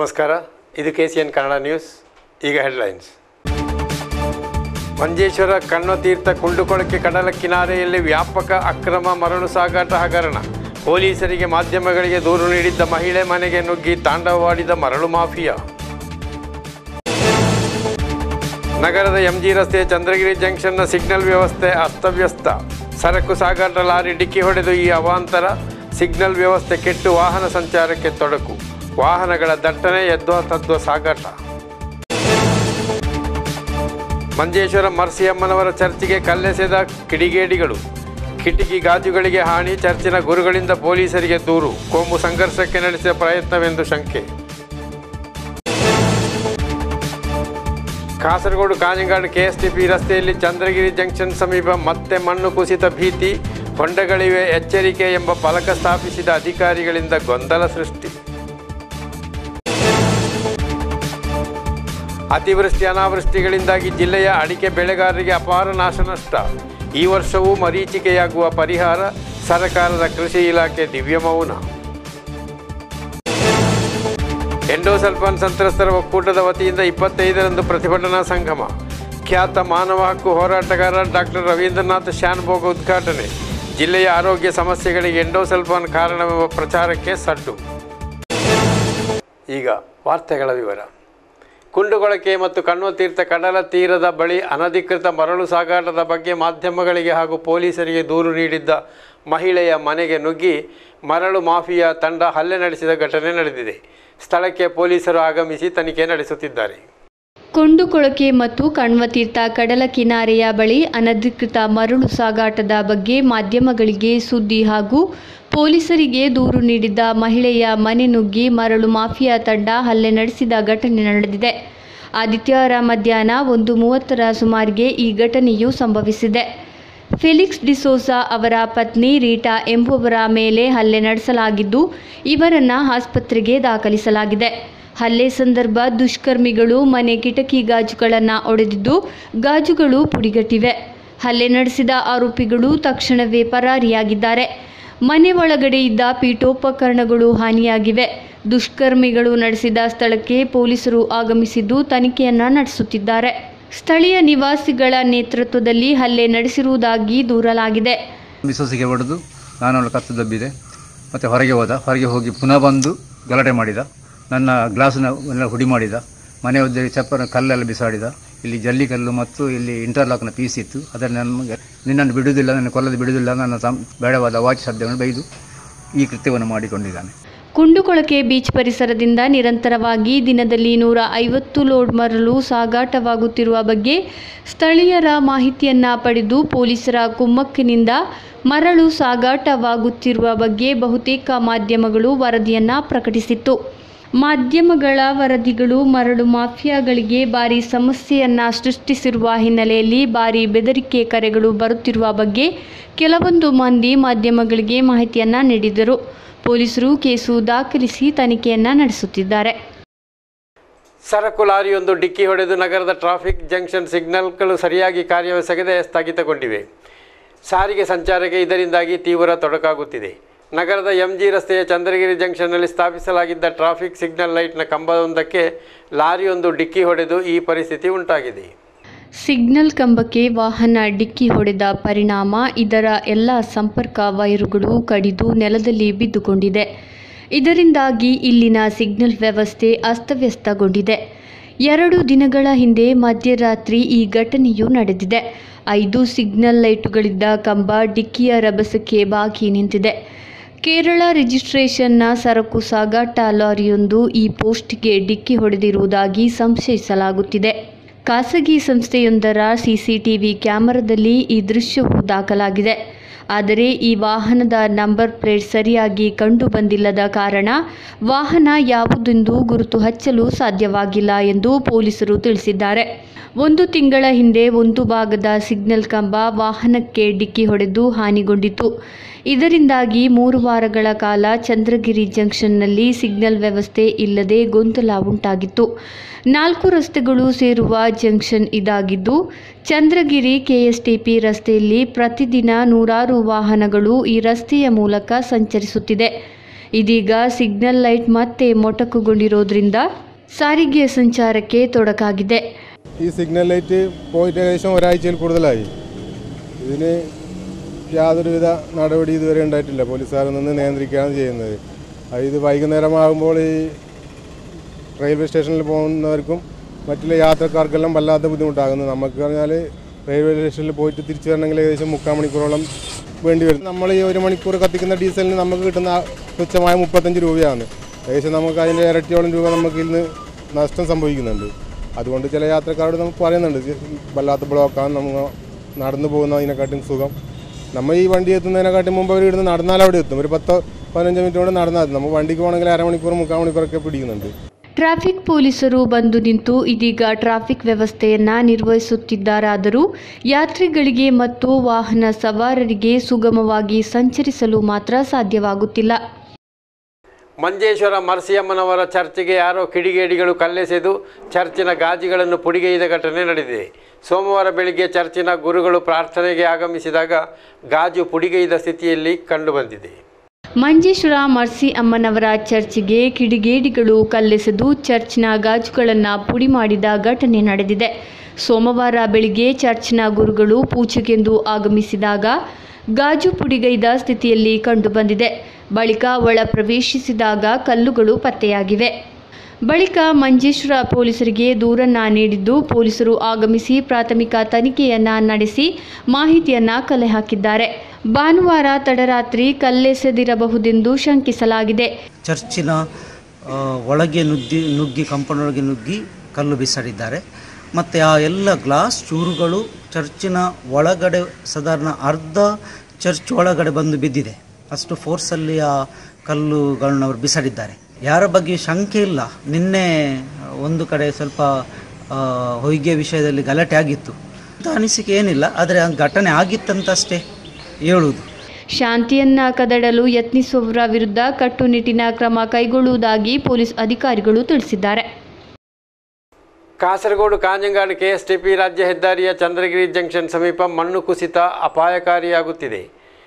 ನಮಸ್ಕಾರ ಇದು K C N Kannada news ಈಗ ಹೆಡ್ಲೈನ್ಸ್ ಮಂಜೇಶ್ವರ ಕಣ್ಣತೀರ್ಥ ಕುಂಡುಕೊಳಕೆ ಕಡಲ ಕಿನಾರೆಯಲ್ಲಿ ವ್ಯಾಪಕ ಅಕ್ರಮ ಮರಳು ಸಾಗಾಟ ಹಗರಣ ಪೊಲೀಸರಿಗೆ ಮಾಧ್ಯಮಗಳಿಗೆ ದೂರು ನೀಡಿದ್ದ ಮಹಿಳೆ ಮನೆಗೆ ನುಗ್ಗಿ ತಾಂಡವವಾಡಿದ ಮರಳು ಮಾಫಿಯಾ ನಗರದ ಎಂಜಿ ರಸ್ತೆಯ ಚಂದ್ರಗಿರಿ ಜಂಕ್ಷನ್ನ ಸಿಗ್ನಲ್ ವ್ಯವಸ್ಥೆ ಅಸ್ತವ್ಯಸ್ತ ಸರಕು ಸಾಗಾಟ ಲಾರಿ ಡಿಕ್ಕಿ ಹೊಡೆದು ಈ ಅವಾಂತರ ಸಿಗ್ನಲ್ ವ್ಯವಸ್ಥೆ ಕೆಟ್ಟು ವಾಹನ ಸಂಚಾರಕ್ಕೆ ತೊಡಕು ವಾಹನಗಳ ದಟ್ಟಣೆ ಎದ್ವ ತದ್ವ ಸಾಗಾಟ ಮಂಜೇಶ್ವರ ಮರ್ಸಿಯಮ್ಮನವರ ಚರ್ಚಿಗೆ ಕಲ್ಲೆಸೆದ ಕಿಡಿಗೇಡಿಗಳು ಕಿಟಕಿ ಗಾಜುಗಳಿಗೆ ಹಾನಿ ಚರ್ಚಿನ ಗುರುಗಳಿಂದ ಪೊಲೀಸರಿಗೆ ದೂರು ಕೋಮು ಸಂಘರ್ಷಕ್ಕೆ ನಡೆಸಿದ ಪ್ರಯತ್ನವೆಂದು ಶಂಕೆ ಕಾಸರಗೋಡು ಕಾഞ്ഞങ്ങാട് ಕೆಎಸ್ಟಿಪಿ ರಸ್ತೆಯಲ್ಲಿ ಚಂದ್ರಗಿರಿ ಜಂಕ್ಷನ್ ಸಮೀಪ ಮತ್ತೆ ಮಣ್ಣು ಕುಸಿತ ಭೀತಿ ಹೊಂಡಗಳಿವೆ ಎಚ್ಚರಿಕೆ ಎಂಬ ಫಲಕ ಸ್ಥಾಪಿಸಿದ ಅಧಿಕಾರಿಗಳಿಂದ ಗೊಂದಲ ಸೃಷ್ಟಿ ಅತಿವೃಷ್ಟಿ ಅನಾವೃಷ್ಟಿಗಳಿಂದಾಗಿ ಜಿಲ್ಲೆಯ ಅಡಿಕೆ ಬೆಳೆಗಾರರಿಗೆ ಅಪಾರ ನಾಶ ನಷ್ಟ ಈ ವರ್ಷವೂ ಮರೀಚಿಕೆಯಾಗುವ ಪರಿಹಾರ ಸರ್ಕಾರದ ಕೃಷಿ ಇಲಾಖೆ ದಿವ್ಯ ಮೌನ ಎಂಡೋಸಲ್ಫಾನ್ ಸಂತ್ರಸ್ತರ ಒಕ್ಕೂಟದ ವತಿಯಿಂದ ಇಪ್ಪತ್ತೈದರಂದು ಪ್ರತಿಭಟನಾ ಸಂಗಮ ಖ್ಯಾತ ಮಾನವ ಹಕ್ಕು ಹೋರಾಟಗಾರ ಡಾಕ್ಟರ್ ರವೀಂದ್ರನಾಥ್ ಶಾನ್ಭೋಗ ಉದ್ಘಾಟನೆ ಜಿಲ್ಲೆಯ ಆರೋಗ್ಯ ಸಮಸ್ಯೆಗಳಿಗೆ ಎಂಡೋಸಲ್ಫಾನ್ ಕಾರಣವೆಂಬ ಪ್ರಚಾರಕ್ಕೆ ಸಡ್ಡು ಈಗ ವಾರ್ತೆಗಳ ವಿವರ ಕುಂಡುಗೊಳಕೆ ಮತ್ತು ಕಣ್ವತೀರ್ಥ ಕಡಲ ತೀರದ ಬಳಿ ಅನಧಿಕೃತ ಮರಳು ಸಾಗಾಟದ ಬಗ್ಗೆ ಮಾಧ್ಯಮಗಳಿಗೆ ಹಾಗೂ ಪೊಲೀಸರಿಗೆ ದೂರು ನೀಡಿದ್ದ ಮಹಿಳೆಯ ಮನೆಗೆ ನುಗ್ಗಿ ಮರಳು ಮಾಫಿಯಾ ತಂಡ ಹಲ್ಲೆ ನಡೆಸಿದ ಘಟನೆ ನಡೆದಿದೆ ಸ್ಥಳಕ್ಕೆ ಪೊಲೀಸರು ಆಗಮಿಸಿ ತನಿಖೆ ನಡೆಸುತ್ತಿದ್ದಾರೆ ಕೊಂಡುಕೊಳಕೆ ಮತ್ತು ಕಣ್ವತೀರ್ಥ ಕಡಲ ಕಿನಾರೆಯ ಬಳಿ ಅನಧಿಕೃತ ಮರಳು ಸಾಗಾಟದ ಬಗ್ಗೆ ಮಾಧ್ಯಮಗಳಿಗೆ ಸುದ್ದಿ ಹಾಗೂ ಪೊಲೀಸರಿಗೆ ದೂರು ನೀಡಿದ್ದ ಮಹಿಳೆಯ ಮನೆ ನುಗ್ಗಿ ಮರಳು ಮಾಫಿಯಾ ತಂಡ ಹಲ್ಲೆ ನಡೆಸಿದ ಘಟನೆ ನಡೆದಿದೆ ಆದಿತ್ಯವಾರ ಮಧ್ಯಾಹ್ನ ಒಂದು ಮೂವತ್ತರ ಸುಮಾರಿಗೆ ಈ ಘಟನೆಯು ಸಂಭವಿಸಿದೆ ಫೆಲಿಕ್ಸ್ ಡಿಸೋಸಾ ಅವರ ಪತ್ನಿ ರೀಟಾ ಎಂಬುವರ ಮೇಲೆ ಹಲ್ಲೆ ನಡೆಸಲಾಗಿದ್ದು ಇವರನ್ನು ಆಸ್ಪತ್ರೆಗೆ ದಾಖಲಿಸಲಾಗಿದೆ ಹಲ್ಲೆ ಸಂದರ್ಭ ದುಷ್ಕರ್ಮಿಗಳು ಮನೆ ಕಿಟಕಿ ಗಾಜುಗಳನ್ನು ಒಡೆದಿದ್ದು ಗಾಜುಗಳು ಪುಡಿಗಟ್ಟಿವೆ ಹಲ್ಲೆ ನಡೆಸಿದ ಆರೋಪಿಗಳು ತಕ್ಷಣವೇ ಪರಾರಿಯಾಗಿದ್ದಾರೆ ಮನೆ ಒಳಗಡೆ ಇದ್ದ ಪೀಠೋಪಕರಣಗಳು ಹಾನಿಯಾಗಿವೆ ದುಷ್ಕರ್ಮಿಗಳು ನಡೆಸಿದ ಸ್ಥಳಕ್ಕೆ ಪೊಲೀಸರು ಆಗಮಿಸಿದ್ದು ತನಿಖೆಯನ್ನ ನಡೆಸುತ್ತಿದ್ದಾರೆ ಸ್ಥಳೀಯ ನಿವಾಸಿಗಳ ನೇತೃತ್ವದಲ್ಲಿ ಹಲ್ಲೆ ನಡೆಸಿರುವುದಾಗಿ ದೂರಲಾಗಿದೆ ಬಿಸೋಸಿಗೆ ಹೊಡೆದು ನಾನು ಅವಳು ಕತ್ತು ದಬ್ಬಿದೆ ಮತ್ತು ಹೊರಗೆ ಹೋದ ಹೊರಗೆ ಹೋಗಿ ಪುನಃ ಬಂದು ಗಲಾಟೆ ಮಾಡಿದ ನನ್ನ ಗ್ಲಾಸನ್ನ ಎಲ್ಲ ಹುಡಿ ಮಾಡಿದ ಮನೆ ಉದ್ಯೋಗ ಚಪ್ಪರ ಕಲ್ಲೆಲ್ಲ ಬಿಸಾಡಿದ ಇಲ್ಲಿ ಜಲ್ಲಿಕಲ್ಲು ಮತ್ತು ಇಲ್ಲಿ ಇಂಟರ್ಲಾಕ್ನ ಪೀಸ್ ಇತ್ತು ಅದನ್ನು ನಮಗೆ ನಿನ್ನನ್ನು ಬಿಡುವುದಿಲ್ಲ ನನ್ನ ಕೊಲ್ಲದು ಬಿಡುವುದಿಲ್ಲ ನನ್ನ ಸಂ ಬೇಡವಾದ ವಾಚ್ ಶಬ್ದವನ್ನು ಬೈದು ಈ ಕೃತ್ಯವನ್ನು ಮಾಡಿಕೊಂಡಿದ್ದಾನೆ ಕುಂಡುಕೊಳಕೆ ಬೀಚ್ ಪರಿಸರದಿಂದ ನಿರಂತರವಾಗಿ ದಿನದಲ್ಲಿ ನೂರ ಐವತ್ತು ಲೋಡ್ ಮರಳು ಸಾಗಾಟವಾಗುತ್ತಿರುವ ಬಗ್ಗೆ ಸ್ಥಳೀಯರ ಮಾಹಿತಿಯನ್ನ ಪಡೆದು ಪೊಲೀಸರ ಕುಮ್ಮಕ್ಕಿನಿಂದ ಮರಳು ಸಾಗಾಟವಾಗುತ್ತಿರುವ ಬಗ್ಗೆ ಬಹುತೇಕ ಮಾಧ್ಯಮಗಳು ವರದಿಯನ್ನ ಪ್ರಕಟಿಸಿತ್ತು ಮಾಧ್ಯಮಗಳ ವರದಿಗಳು ಮರಳು ಮಾಫಿಯಾಗಳಿಗೆ ಭಾರಿ ಸಮಸ್ಯೆಯನ್ನ ಸೃಷ್ಟಿಸಿರುವ ಹಿನ್ನೆಲೆಯಲ್ಲಿ ಭಾರಿ ಬೆದರಿಕೆ ಕರೆಗಳು ಬರುತ್ತಿರುವ ಬಗ್ಗೆ ಕೆಲವೊಂದು ಮಂದಿ ಮಾಧ್ಯಮಗಳಿಗೆ ಮಾಹಿತಿಯನ್ನ ನೀಡಿದರು ಪೊಲೀಸರು ಕೇಸು ದಾಖಲಿಸಿ ತನಿಖೆಯನ್ನ ನಡೆಸುತ್ತಿದ್ದಾರೆ ಸರಕು ಲಾರಿಯೊಂದು ಡಿಕ್ಕಿ ಹೊಡೆದು ನಗರದ ಟ್ರಾಫಿಕ್ ಜಂಕ್ಷನ್ ಸಿಗ್ನಲ್ಗಳು ಸರಿಯಾಗಿ ಕಾರ್ಯವೆಸಗದೆ ಸ್ಥಗಿತಗೊಂಡಿವೆ ಸಾರಿಗೆ ಸಂಚಾರಕ್ಕೆ ಇದರಿಂದಾಗಿ ತೀವ್ರ ತೊಡಕಾಗುತ್ತಿದೆ ನಗರದ ಎಂಜಿ ರಸ್ತೆಯ ಚಂದ್ರಗಿರಿ ಜಂಕ್ಷನ್ನಲ್ಲಿ ಸ್ಥಾಪಿಸಲಾಗಿದ್ದ ಟ್ರಾಫಿಕ್ ಸಿಗ್ನಲ್ ಲೈಟ್ನ ಕಂಬವೊಂದಕ್ಕೆ ಲಾರಿಯೊಂದು ಡಿಕ್ಕಿ ಹೊಡೆದು ಈ ಪರಿಸ್ಥಿತಿ ಉಂಟಾಗಿದೆ ಸಿಗ್ನಲ್ ಕಂಬಕ್ಕೆ ವಾಹನ ಡಿಕ್ಕಿ ಹೊಡೆದ ಪರಿಣಾಮ ಇದರ ಎಲ್ಲ ಸಂಪರ್ಕ ವೈರುಗಳು ಕಡಿದು ನೆಲದಲ್ಲಿ ಬಿದ್ದುಕೊಂಡಿದೆ ಇದರಿಂದಾಗಿ ಇಲ್ಲಿನ ಸಿಗ್ನಲ್ ವ್ಯವಸ್ಥೆ ಅಸ್ತವ್ಯಸ್ತಗೊಂಡಿದೆ ಎರಡು ದಿನಗಳ ಹಿಂದೆ ಮಧ್ಯರಾತ್ರಿ ಈ ಘಟನೆಯು ನಡೆದಿದೆ ಐದು ಸಿಗ್ನಲ್ ಲೈಟುಗಳಿದ್ದ ಕಂಬ ಡಿಕ್ಕಿಯ ರಭಸಕ್ಕೆ ಬಾಗಿ ನಿಂತಿದೆ ಕೇರಳ ರಿಜಿಸ್ಟ್ರೇಷನ್ನ ಸರಕು ಸಾಗಾಟ ಲಾರಿಯೊಂದು ಈ ಪೋಸ್ಟ್ಗೆ ಡಿಕ್ಕಿ ಹೊಡೆದಿರುವುದಾಗಿ ಸಂಶಯಿಸಲಾಗುತ್ತಿದೆ ಖಾಸಗಿ ಸಂಸ್ಥೆಯೊಂದರ ಸಿಸಿಟಿವಿ ಕ್ಯಾಮೆರಾದಲ್ಲಿ ಈ ದೃಶ್ಯವು ದಾಖಲಾಗಿದೆ ಆದರೆ ಈ ವಾಹನದ ನಂಬರ್ ಪ್ಲೇಟ್ ಸರಿಯಾಗಿ ಕಂಡು ಬಂದಿಲ್ಲದ ಕಾರಣ ವಾಹನ ಯಾವುದೆಂದು ಗುರುತು ಹಚ್ಚಲು ಸಾಧ್ಯವಾಗಿಲ್ಲ ಎಂದು ಪೊಲೀಸರು ತಿಳಿಸಿದ್ದಾರೆ ಒಂದು ತಿಂಗಳ ಹಿಂದೆ ಒಂದು ಭಾಗದ ಸಿಗ್ನಲ್ ಕಂಬ ವಾಹನಕ್ಕೆ ಡಿಕ್ಕಿ ಹೊಡೆದು ಹಾನಿಗೊಂಡಿತು ಇದರಿಂದಾಗಿ ಮೂರು ವಾರಗಳ ಕಾಲ ಚಂದ್ರಗಿರಿ ಜಂಕ್ಷನ್ನಲ್ಲಿ ಸಿಗ್ನಲ್ ವ್ಯವಸ್ಥೆ ಇಲ್ಲದೆ ಗೊಂದಲ ಉಂಟಾಗಿತ್ತು ನಾಲ್ಕು ರಸ್ತೆಗಳು ಸೇರುವ ಜಂಕ್ಷನ್ ಇದಾಗಿದ್ದು ಚಂದ್ರಗಿರಿ ಕೆಎಸ್ಟಿಪಿ ರಸ್ತೆಯಲ್ಲಿ ಪ್ರತಿದಿನ ನೂರಾರು ವಾಹನಗಳು ಈ ರಸ್ತೆಯ ಮೂಲಕ ಸಂಚರಿಸುತ್ತಿದೆ ಇದೀಗ ಸಿಗ್ನಲ್ ಲೈಟ್ ಮತ್ತೆ ಮೊಟಕುಗೊಂಡಿರೋದ್ರಿಂದ ಸಾರಿಗೆ ಸಂಚಾರಕ್ಕೆ ತೊಡಕಾಗಿದೆ ഈ സിഗ്നൽ ലൈറ്റ് പോയിട്ട് ഏകദേശം ഒരാഴ്ചയിൽ കൂടുതലായി ഇതിന് യാതൊരുവിധ നടപടി ഇതുവരെ ഉണ്ടായിട്ടില്ല പോലീസുകാർ നിന്ന് നിയന്ത്രിക്കുകയാണ് ചെയ്യുന്നത് അത് ഇത് വൈകുന്നേരമാകുമ്പോൾ ഈ റെയിൽവേ സ്റ്റേഷനിൽ പോകുന്നവർക്കും മറ്റുള്ള യാത്രക്കാർക്കെല്ലാം വല്ലാത്ത ബുദ്ധിമുട്ടാകുന്നു നമുക്ക് പറഞ്ഞാൽ റെയിൽവേ സ്റ്റേഷനിൽ പോയിട്ട് തിരിച്ചു വരണമെങ്കിൽ ഏകദേശം മുക്കാൽ മണിക്കൂറോളം വേണ്ടി വരും നമ്മൾ ഈ ഒരു മണിക്കൂർ കത്തിക്കുന്ന ഡീസലിന് നമുക്ക് കിട്ടുന്ന തുച്ഛമായ മുപ്പത്തഞ്ച് രൂപയാണ് ഏകദേശം നമുക്ക് അതിൻ്റെ ഇരട്ടിയോളം രൂപ നമുക്ക് ഇന്ന് നഷ്ടം സംഭവിക്കുന്നുണ്ട് അതുകൊണ്ട് ചില യാത്രക്കാരോട് നമുക്ക് പറയുന്നുണ്ട് ഇത് വല്ലാത്ത ബ്ലോക്കാണ് നമ്മൾ നടന്നു പോകുന്നതിനെക്കാട്ടും സുഖം നമ്മൾ ഈ വണ്ടി എത്തുന്നതിനെക്കാട്ടും മുമ്പ് അവർ ഇവിടുന്ന് നടന്നാൽ അവിടെ എത്തും ഒരു പത്തോ പതിനഞ്ചോ മിനിറ്റ് കൊണ്ട് നടന്നാൽ മതി നമ്മൾ വണ്ടിക്ക് പോകണമെങ്കിൽ അരമണിക്കൂർ മുക്കാൽ മണിക്കൂറൊക്കെ പിടിക്കുന്നുണ്ട് ಟ್ರಾಫಿಕ್ ಪೊಲೀಸರು ಬಂದು ನಿಂತು ಇದೀಗ ಟ್ರಾಫಿಕ್ ವ್ಯವಸ್ಥೆಯನ್ನ ನಿರ್ವಹಿಸುತ್ತಿದ್ದಾರಾದರೂ ಯಾತ್ರಿಗಳಿಗೆ ಮತ್ತು ವಾಹನ ಸವಾರರಿಗೆ ಸುಗಮವಾಗಿ ಸಂಚರಿಸಲು ಮಾತ್ರ ಸಾಧ್ಯವಾಗುತ್ತಿಲ್ಲ ಮಂಜೇಶ್ವರ ಮರ್ಸಿಯಮ್ಮನವರ ಚರ್ಚಿಗೆ ಯಾರೋ ಕಿಡಿಗೇಡಿಗಳು ಕಲ್ಲೆಸೆದು ಚರ್ಚಿನ ಗಾಜಿಗಳನ್ನು ಪುಡಿಗೈದ ಘಟನೆ ನಡೆದಿದೆ ಸೋಮವಾರ ಬೆಳಿಗ್ಗೆ ಚರ್ಚಿನ ಗುರುಗಳು ಪ್ರಾರ್ಥನೆಗೆ ಆಗಮಿಸಿದಾಗ ಗಾಜು ಪುಡಿಗೈದ ಸ್ಥಿತಿಯಲ್ಲಿ ಕಂಡುಬಂದಿದೆ ಮಂಜೇಶ್ವರ ಮರ್ಸಿ ಅಮ್ಮನವರ ಚರ್ಚಿಗೆ ಕಿಡಿಗೇಡಿಗಳು ಕಲ್ಲೆಸೆದು ಚರ್ಚ್ನ ಗಾಜುಗಳನ್ನು ಪುಡಿ ಮಾಡಿದ ಘಟನೆ ನಡೆದಿದೆ ಸೋಮವಾರ ಬೆಳಿಗ್ಗೆ ಚರ್ಚ್ನ ಗುರುಗಳು ಪೂಜೆಗೆಂದು ಆಗಮಿಸಿದಾಗ ಗಾಜು ಪುಡಿಗೈದ ಸ್ಥಿತಿಯಲ್ಲಿ ಕಂಡುಬಂದಿದೆ ಬಳಿಕ ಒಳ ಪ್ರವೇಶಿಸಿದಾಗ ಕಲ್ಲುಗಳು ಪತ್ತೆಯಾಗಿವೆ ಬಳಿಕ ಮಂಜೇಶ್ವರ ಪೊಲೀಸರಿಗೆ ದೂರನ್ನ ನೀಡಿದ್ದು ಪೊಲೀಸರು ಆಗಮಿಸಿ ಪ್ರಾಥಮಿಕ ತನಿಖೆಯನ್ನ ನಡೆಸಿ ಮಾಹಿತಿಯನ್ನ ಕಲೆ ಹಾಕಿದ್ದಾರೆ ಭಾನುವಾರ ತಡರಾತ್ರಿ ಕಲ್ಲೆಸೆದಿರಬಹುದೆಂದು ಶಂಕಿಸಲಾಗಿದೆ ಚರ್ಚಿನ ಆ, ಒಳಗೆ ನುಗ್ಗಿ ನುಗ್ಗಿ ಕಂಪೌಂಡ್ ಒಳಗೆ ನುಗ್ಗಿ ಕಲ್ಲು ಬಿಸಾಡಿದ್ದಾರೆ ಮತ್ತು ಆ ಎಲ್ಲ ಗ್ಲಾಸ್ ಚೂರುಗಳು ಚರ್ಚಿನ ಒಳಗಡೆ ಸಾಧಾರಣ ಅರ್ಧ ಚರ್ಚ್ ಒಳಗಡೆ ಬಂದು ಬಿದ್ದಿದೆ ಅಷ್ಟು ಫೋರ್ಸಲ್ಲಿ ಆ ಕಲ್ಲುಗಳನ್ನ ಅವರು ಬಿಸಾಡಿದ್ದಾರೆ ಯಾರ ಬಗ್ಗೆ ಶಂಕೆ ಇಲ್ಲ ನಿನ್ನೆ ಒಂದು ಕಡೆ ಸ್ವಲ್ಪ ಆ, ಹೊಯ್ಗೆ ವಿಷಯದಲ್ಲಿ ಗಲಾಟೆ ಆಗಿತ್ತು ಅಂತ ಅನಿಸಿಕೆ ಏನಿಲ್ಲ ಆದರೆ ಆ ಘಟನೆ ಆಗಿತ್ತಂತಷ್ಟೇ ಹೇಳುವುದು ಶಾಂತಿಯನ್ನ ಕದಡಲು ಯತ್ನಿಸುವವರ ವಿರುದ್ಧ ಕಟ್ಟುನಿಟ್ಟಿನ ಕ್ರಮ ಕೈಗೊಳ್ಳುವುದಾಗಿ ಪೊಲೀಸ್ ಅಧಿಕಾರಿಗಳು ತಿಳಿಸಿದ್ದಾರೆ ಕಾಸರಗೋಡು ಕಾಂಜಂಗಾಡು ಕೆಎಸ್ಟಿಪಿ ರಾಜ್ಯ ಹೆದ್ದಾರಿಯ ಚಂದ್ರಗಿರಿ ಜಂಕ್ಷನ್ ಸಮೀಪ ಮಣ್ಣು ಕುಸಿತ ಅಪಾಯಕಾರಿಯಾಗುತ್ತಿದೆ